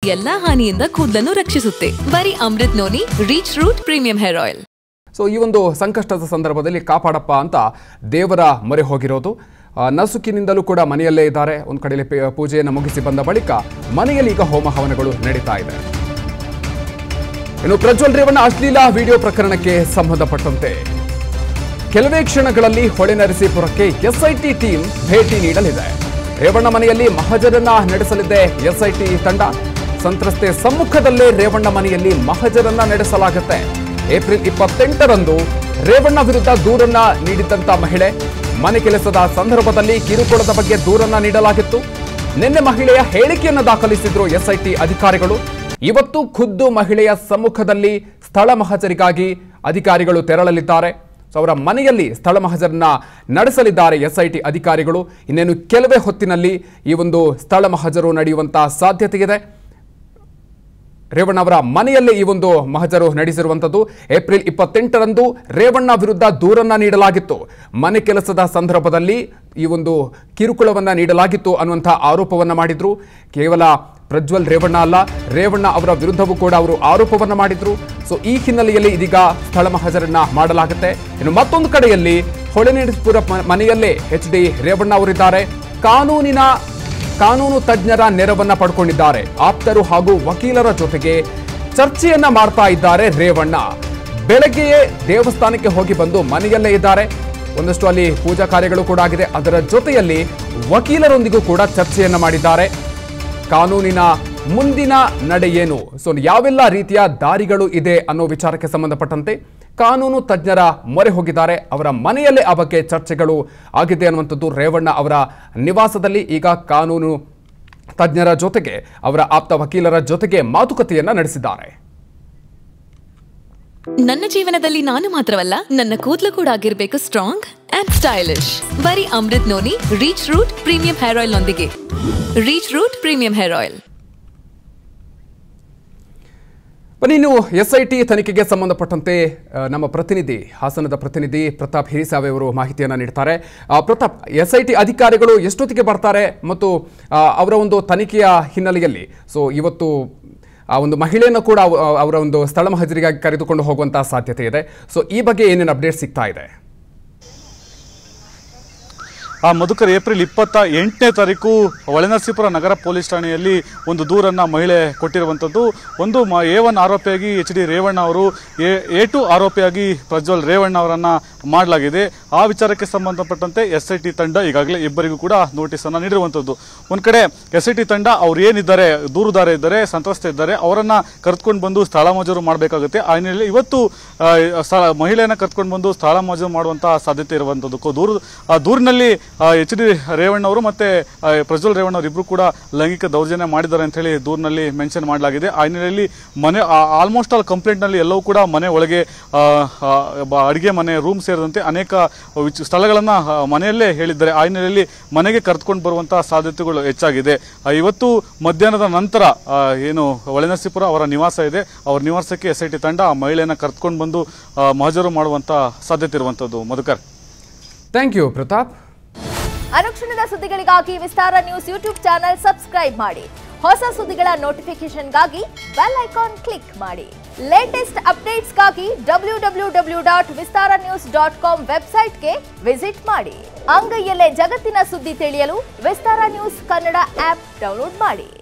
ಎಲ್ಲಾ ಹಾನಿಯಿಂದ ಕೂದಲನ್ನು ರಕ್ಷಿಸುತ್ತೆ ಬರೀ Amrut noni reach root premium hair oil so ಈ ಒಂದು ಸಂಕಷ್ಟದ ಸಂದರ್ಭದಲ್ಲಿ ಕಾಪಾಡಪ್ಪ ಅಂತ ದೇವರ ಮೊರೆ ಹೋಗಿರೋದು ಆ, ನಸುಕಿನಿಂದಲೂ ಕೂಡ ಮನೆಯಲ್ಲೇ ಇದ್ದಾರೆ ಒಂದು ಕಡೆಯಲ್ಲಿ ಪೇ- ಪೂಜೆಯನ್ನು ಮುಗಿಸಿ ಬಂದ ಬಳಿಕ ಮನೆಯಲ್ಲಿ ಈಗ ಹೋಮ ಹವನಗಳು ನಡೀತಾ ಇದೆ ಇನ್ನು ಪ್ರಜ್ವಲ್ ರೇವಣ್ಣ ಅಶ್ಲೀಲ ವಿಡಿಯೋ ಪ್ರಕರಣಕ್ಕೆ ಸಂಬಂಧಪಟ್ಟಂತೆ ಕೆಲವೇ ಕ್ಷಣಗಳಲ್ಲಿ ಹೊಳೆನರಸೀಪುರಕ್ಕೆ ಎಸ್ಐಟಿ ಟೀಮ್ ಭೇಟಿ ನೀಡಲಿದೆ ರೇವಣ್ಣ ಮನೆಯಲ್ಲಿ ಮಹಜರನ್ನ ನಡೆಸಲಿದೆ ಎಸ್ಐಟಿ ತಂಡ ಸಂತ್ರಸ್ತೆ ಸಮ್ಮುಖದಲ್ಲೇ ರೇವಣ್ಣ ಮನೆಯಲ್ಲಿ ಮಹಜರನ್ನ ನಡೆಸಲಾಗುತ್ತೆ ಏಪ್ರಿಲ್ ಇಪ್ಪತ್ತೆಂಟರಂದು ರೇವಣ್ಣ ವಿರುದ್ಧ ದೂರನ್ನ ನೀಡಿದ್ದಂತ ಮಹಿಳೆ ಮನೆ ಕೆಲಸದ ಸಂದರ್ಭದಲ್ಲಿ ಕಿರುಕುಳದ ಬಗ್ಗೆ ದೂರನ್ನ ನೀಡಲಾಗಿತ್ತು ನಿನ್ನೆ ಮಹಿಳೆಯ ಹೇಳಿಕೆಯನ್ನು ದಾಖಲಿಸಿದ್ರು ಎಸ್ಐಟಿ ಅಧಿಕಾರಿಗಳು ಇವತ್ತು ಖುದ್ದು ಮಹಿಳೆಯ ಸಮ್ಮುಖದಲ್ಲಿ ಸ್ಥಳ ಮಹಜರಿಗಾಗಿ ಅಧಿಕಾರಿಗಳು ತೆರಳಲಿದ್ದಾರೆ ಸೊ ಅವರ ಮನೆಯಲ್ಲಿ ಸ್ಥಳ ಮಹಜರನ್ನ ನಡೆಸಲಿದ್ದಾರೆ ಎಸ್ಐಟಿ ಅಧಿಕಾರಿಗಳು ಇನ್ನೇನು ಕೆಲವೇ ಹೊತ್ತಿನಲ್ಲಿ ಈ ಒಂದು ಸ್ಥಳ ಮಹಜರು ನಡೆಯುವಂತಹ ಸಾಧ್ಯತೆ ಇದೆ ರೇವಣ್ಣ ಅವರ ಮನೆಯಲ್ಲೇ ಈ ಒಂದು ಮಹಜರು ನಡೆಸಿರುವಂಥದ್ದು ಏಪ್ರಿಲ್ ಇಪ್ಪತ್ತೆಂಟರಂದು ರೇವಣ್ಣ ವಿರುದ್ಧ ದೂರನ್ನ ನೀಡಲಾಗಿತ್ತು ಮನೆ ಕೆಲಸದ ಸಂದರ್ಭದಲ್ಲಿ ಈ ಒಂದು ಕಿರುಕುಳವನ್ನ ನೀಡಲಾಗಿತ್ತು ಅನ್ನುವಂಥ ಆರೋಪವನ್ನ ಮಾಡಿದ್ರು ಕೇವಲ ಪ್ರಜ್ವಲ್ ರೇವಣ್ಣ ಅಲ್ಲ ರೇವಣ್ಣ ಅವರ ವಿರುದ್ಧವೂ ಕೂಡ ಅವರು ಆರೋಪವನ್ನ ಮಾಡಿದ್ರು ಸೊ ಈ ಹಿನ್ನೆಲೆಯಲ್ಲಿ ಇದೀಗ ಸ್ಥಳ ಮಹಜರನ್ನ ಮಾಡಲಾಗುತ್ತೆ ಇನ್ನು ಮತ್ತೊಂದು ಕಡೆಯಲ್ಲಿ ಹೊಳೆನರಸೀಪುರ ಮ- ಮನೆಯಲ್ಲೇ ಎಚ್ ಡಿ ರೇವಣ್ಣ ಅವರಿದ್ದಾರೆ ಕಾನೂನಿನ ಕಾನೂನು ತಜ್ಞರ ನೆರವನ್ನ ಪಡ್ಕೊಂಡಿದ್ದಾರೆ ಆಪ್ತರು ಹಾಗೂ ವಕೀಲರ ಜೊತೆಗೆ ಚರ್ಚೆಯನ್ನ ಮಾಡ್ತಾ ಇದ್ದಾರೆ ರೇವಣ್ಣ ಬೆಳಗ್ಗೆಯೇ ದೇವಸ್ಥಾನಕ್ಕೆ ಹೋಗಿ ಬಂದು ಮನೆಯಲ್ಲೇ ಇದ್ದಾರೆ ಒಂದಷ್ಟು ಅಲ್ಲಿ ಪೂಜಾ ಕಾರ್ಯಗಳು ಕೂಡ ಆಗಿದೆ ಅದರ ಜೊತೆಯಲ್ಲಿ ವಕೀಲರೊಂದಿಗೂ ಕೂಡ ಚರ್ಚೆಯನ್ನ ಮಾಡಿದ್ದಾರೆ ಕಾನೂನಿನ ಮುಂದಿನ ನಡೆ ಏನು ಸೊ ಯಾವೆಲ್ಲ ರೀತಿಯ ದಾರಿಗಳು ಇದೆ ಅನ್ನೋ ವಿಚಾರಕ್ಕೆ ಸಂಬಂಧಪಟ್ಟಂತೆ ಕಾನೂನು ತಜ್ಞರ ಮೊರೆ ಹೋಗಿದ್ದಾರೆ ಅವರ ಮನೆಯಲ್ಲೇ ಆ ಬಗ್ಗೆ ಚರ್ಚೆಗಳು ಆಗಿದೆ ಅನ್ನುವಂಥದ್ದು ರೇವಣ್ಣ ಅವರ ನಿವಾಸದಲ್ಲಿ ಈಗ ಕಾನೂನು ತಜ್ಞರ ಜೊತೆಗೆ ಅವರ ಆಪ್ತ ವಕೀಲರ ಜೊತೆಗೆ ಮಾತುಕತೆಯನ್ನ ನಡೆಸಿದ್ದಾರೆ ನನ್ನ ಜೀವನದಲ್ಲಿ ನಾನು ಮಾತ್ರವಲ್ಲ ನನ್ನ ಕೂದಲು ಕೂಡ ಆಗಿರ್ಬೇಕು ಸ್ಟ್ರಾಂಗ್ ಅಂಡ್ ಸ್ಟೈಲಿಶ್ ಬರೀ Amrut noni reach root premium hair oil ನೊಂದಿಗೆ reach root premium hair oil ಬನ್ನಿ ಇನ್ನು ಎಸ್ ಐ ಟಿ ತನಿಖೆಗೆ ಸಂಬಂಧಪಟ್ಟಂತೆ ಆ, ನಮ್ಮ ಪ್ರತಿನಿಧಿ ಹಾಸನದ ಪ್ರತಿನಿಧಿ ಪ್ರತಾಪ್ ಹಿರಿಸಾವೆ ಅವರು ಮಾಹಿತಿಯನ್ನು ನೀಡ್ತಾರೆ ಆ, ಪ್ರತಾಪ್ ಎಸ್ ಐ ಟಿ ಅಧಿಕಾರಿಗಳು ಎಷ್ಟೊತ್ತಿಗೆ ಬರ್ತಾರೆ ಮತ್ತು ಆ, ಅವರ ಒಂದು ತನಿಖೆಯ ಹಿನ್ನೆಲೆಯಲ್ಲಿ ಸೊ ಇವತ್ತು ಆ ಒಂದು ಮಹಿಳೆಯನ್ನು ಕೂಡ ಅವ- ಅವರ ಒಂದು ಸ್ಥಳ ಮಹಜರಿಗಾಗಿ ಕರೆದುಕೊಂಡು ಹೋಗುವಂತಹ ಸಾಧ್ಯತೆ ಇದೆ ಸೊ ಈ ಬಗ್ಗೆ ಏನೇನು ಅಪ್ಡೇಟ್ ಸಿಗ್ತಾ ಇದೆ ಆ ಮಧುಕರ್ ಏಪ್ರಿಲ್ ಇಪ್ಪತ್ತ ಎಂಟನೇ ತಾರೀಕು ಒಳನರಸೀಪುರ ನಗರ ಪೊಲೀಸ್ ಠಾಣೆಯಲ್ಲಿ ಒಂದು ದೂರನ್ನು ಮಹಿಳೆ ಕೊಟ್ಟಿರುವಂಥದ್ದು ಒಂದು ಮ ಎ ಒನ್ ಆರೋಪಿಯಾಗಿ ಎಚ್ ಡಿ ರೇವಣ್ಣ ಅವರು ಎ ಎ ಟು ಆರೋಪಿಯಾಗಿ ಪ್ರಜ್ವಲ್ ರೇವಣ್ಣ ಅವರನ್ನು ಮಾಡಲಾಗಿದೆ ಆ ವಿಚಾರಕ್ಕೆ ಸಂಬಂಧಪಟ್ಟಂತೆ ಎಸ್ ಐ ಟಿ ತಂಡ ಈಗಾಗಲೇ ಇಬ್ಬರಿಗೂ ಕೂಡ ನೋಟಿಸನ್ನು ನೀಡಿರುವಂಥದ್ದು ಒಂದು ಕಡೆ ಎಸ್ ಐ ಟಿ ತಂಡ ಅವ್ರು ಏನಿದ್ದಾರೆ ದೂರುದಾರ ಇದ್ದಾರೆ ಸಂತ್ರಸ್ತ ಇದ್ದಾರೆ ಅವರನ್ನು ಕರೆದುಕೊಂಡು ಬಂದು ಸ್ಥಳ ಮಜೂರು ಮಾಡಬೇಕಾಗುತ್ತೆ ಆ ಹಿನ್ನೆಲೆಯಲ್ಲಿ ಇವತ್ತು ಆ, ಸ್ಥಳ ಮಹಿಳೆಯನ್ನು ಕರ್ಕೊಂಡು ಬಂದು ಸ್ಥಳ ಮಜೂರು ಮಾಡುವಂಥ ಸಾಧ್ಯತೆ ಇರುವಂಥದ್ದು ಕೋ- ದೂರು ಆ ದೂರಿನಲ್ಲಿ ಎಚ್ ಡಿ ರೇವಣ್ಣ ಅವರು ಮತ್ತೆ ಆ, ಪ್ರಜ್ವಲ್ ರೇವಣ್ಣ ಅವರು ಇಬ್ಬರು ಕೂಡ ಲೈಂಗಿಕ ದೌರ್ಜನ್ಯ ಮಾಡಿದ್ದಾರೆ ಅಂತ ಹೇಳಿ ದೂರಿನಲ್ಲಿ ಮೆನ್ಷನ್ ಮಾಡಲಾಗಿದೆ ಆ ಹಿನ್ನೆಲೆಯಲ್ಲಿ ಮನೆ ಆಲ್ಮೋಸ್ಟ್ ಆಲ್ ಕಂಪ್ಲೇಂಟ್ನಲ್ಲಿ ಎಲ್ಲವೂ ಕೂಡ ಮನೆ ಒಳಗೆ ಆ, ಆ, ಬ- ಅಡಿಗೆ ಮನೆ ರೂಮ್ ಸೇರಿದಂತೆ ಅನೇಕ ವಿಚ್- ಸ್ಥಳಗಳನ್ನ ಆ, ಮನೆಯಲ್ಲೇ ಹೇಳಿದ್ದಾರೆ ಆ ಹಿನ್ನೆಲೆಯಲ್ಲಿ ಮನೆಗೆ ಕರೆದುಕೊಂಡು ಬರುವಂತಹ ಸಾಧ್ಯತೆಗಳು ಹೆಚ್ಚಾಗಿದೆ ಆ, ಇವತ್ತು ಮಧ್ಯಾಹ್ನದ ನಂತರ ಆ, ಏನು ಒಳನರಸೀಪುರ ಅವರ ನಿವಾಸ ಇದೆ ಅವರ ನಿವಾಸಕ್ಕೆ ಎಸ್ ಐ ಟಿ ತಂಡ ಆ ಮಹಿಳೆಯನ್ನು ಕರೆದುಕೊಂಡು ಬಂದು ಆ, ಮಹಜರು ಮಾಡುವಂತ ಸಾಧ್ಯತೆ ಇರುವಂಥದ್ದು ಮಧುಕರ್ ಥ್ಯಾಂಕ್ ಯು ಪ್ರತಾಪ್ ಅನುಕ್ಷಣದ ಸುದ್ದಿಗಳಿಗಾಗಿ Vistara news YouTube channel subscribe ಮಾಡಿ ಹೊಸ ಸುದ್ದಿಗಳ ನೋಟಿಫಿಕೇಶನ್ಗಾಗಿ ಬೆಲ್ ಐಕಾನ್ ಕ್ಲಿಕ್ ಮಾಡಿ ಲೇಟೆಸ್ಟ್ ಅಪ್ಡೇಟ್ಸ್ಗಾಗಿ W W W dot Vistara news dot com ವೆಬ್ಸೈಟ್ಗೆ ವಿಸಿಟ್ ಮಾಡಿ ಅಂಗೈಯಲ್ಲೇ ಜಗತ್ತಿನ ಸುದ್ದಿ ತಿಳಿಯಲು Vistara news Kannada app download ಮಾಡಿ